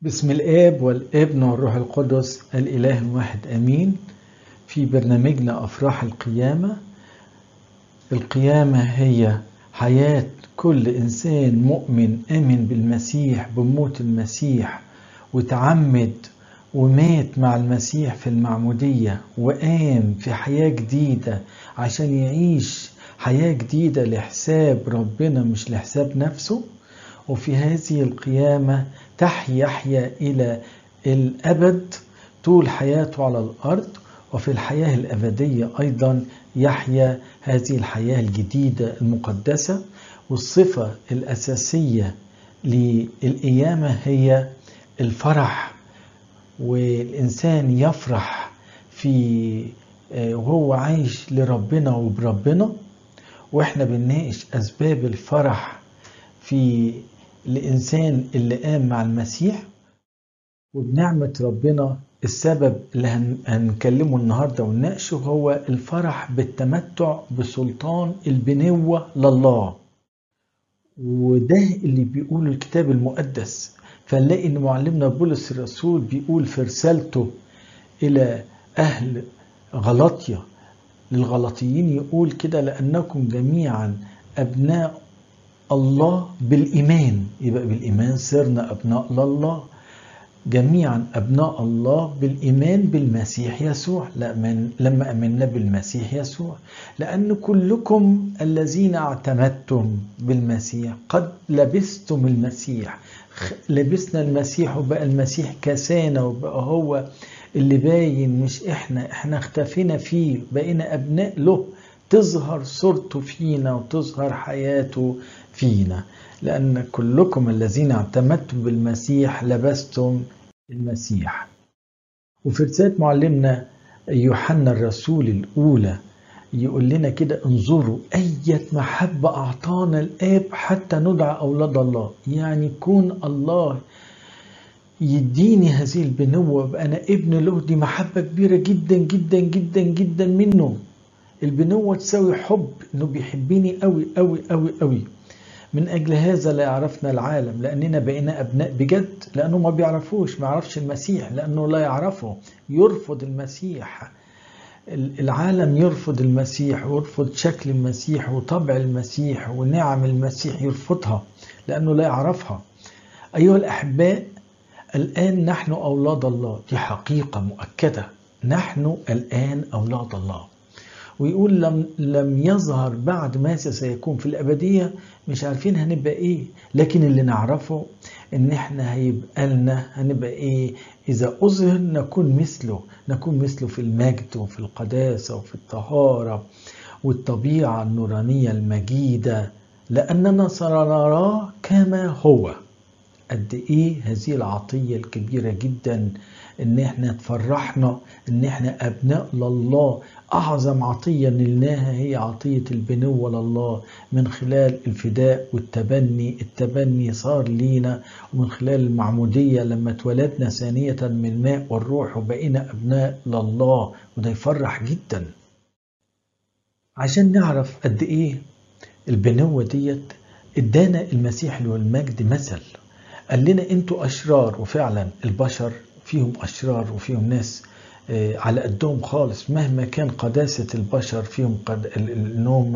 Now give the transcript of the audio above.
بسم الآب والابن والروح القدس الإله الواحد آمين في برنامجنا أفراح القيامة القيامة هي حياة كل إنسان مؤمن آمن بالمسيح بموت المسيح وتعمد ومات مع المسيح في المعمودية وقام في حياة جديدة عشان يعيش حياة جديدة لحساب ربنا مش لحساب نفسه وفي هذه القيامة تحيا يحيا إلى الأبد طول حياته على الأرض وفي الحياة الأبدية أيضا يحيا هذه الحياة الجديدة المقدسة والصفة الأساسية للقيامة هي الفرح والإنسان يفرح في وهو عايش لربنا وبربنا واحنا بنناقش أسباب الفرح في الإنسان اللي قام مع المسيح وبنعمة ربنا السبب اللي هنكلمه النهاردة ونناقشه هو الفرح بالتمتع بسلطان البنوة لله وده اللي بيقوله الكتاب المقدس فنلاقي ان معلمنا بولس الرسول بيقول في رسالته الى اهل غلطية للغلطيين يقول كده لانكم جميعا ابناء الله بالإيمان يبقى بالإيمان صرنا أبناء لله جميعا أبناء الله بالإيمان بالمسيح يسوع لما أمنا بالمسيح يسوع لأن كلكم الذين اعتمدتم بالمسيح قد لبستم المسيح لبسنا المسيح وبقى المسيح كسانا وبقى هو اللي باين مش احنا احنا اختفينا فيه بقينا أبناء له تظهر صورته فينا وتظهر حياته فينا لأن كلكم الذين اعتمدتم بالمسيح لبستم المسيح وفي رسالة معلمنا يوحنا الرسول الأولى يقول لنا كده انظروا أية محبة أعطانا الآب حتى ندعى أولاد الله يعني كون الله يديني هذه البنوة وابقى أنا ابن له دي محبة كبيرة جدا جدا جدا جدا منه البنوة تساوي حب انه بيحبني قوي قوي قوي قوي من اجل هذا لا يعرفنا العالم لاننا بقينا ابناء بجد لانه ما بيعرفوش ما يعرفش المسيح لانه لا يعرفه يرفض المسيح العالم يرفض المسيح ويرفض شكل المسيح وطبع المسيح ونعم المسيح يرفضها لانه لا يعرفها ايها الاحباء الان نحن اولاد الله دي حقيقه مؤكده نحن الان اولاد الله ويقول لم لم يظهر بعد ماذا سيكون في الأبدية مش عارفين هنبقى إيه لكن اللي نعرفه إن إحنا هيبقى لنا هنبقى إيه إذا أظهر نكون مثله نكون مثله في المجد وفي القداسة وفي الطهارة والطبيعة النورانية المجيدة لأننا سنراه كما هو قد إيه هذه العطية الكبيرة جدا إن إحنا تفرحنا إن إحنا أبناء لله أعظم عطية نلناها هي عطية البنوة لله من خلال الفداء والتبني التبني صار لينا ومن خلال المعمودية لما اتولدنا ثانية من الماء والروح وبقينا أبناء لله وده يفرح جدا عشان نعرف قد إيه البنوة ديت ادانا المسيح له المجد مثل قال لنا انتوا أشرار وفعلا البشر فيهم أشرار وفيهم ناس على قدهم خالص مهما كان قداسة البشر فيهم قد... انهم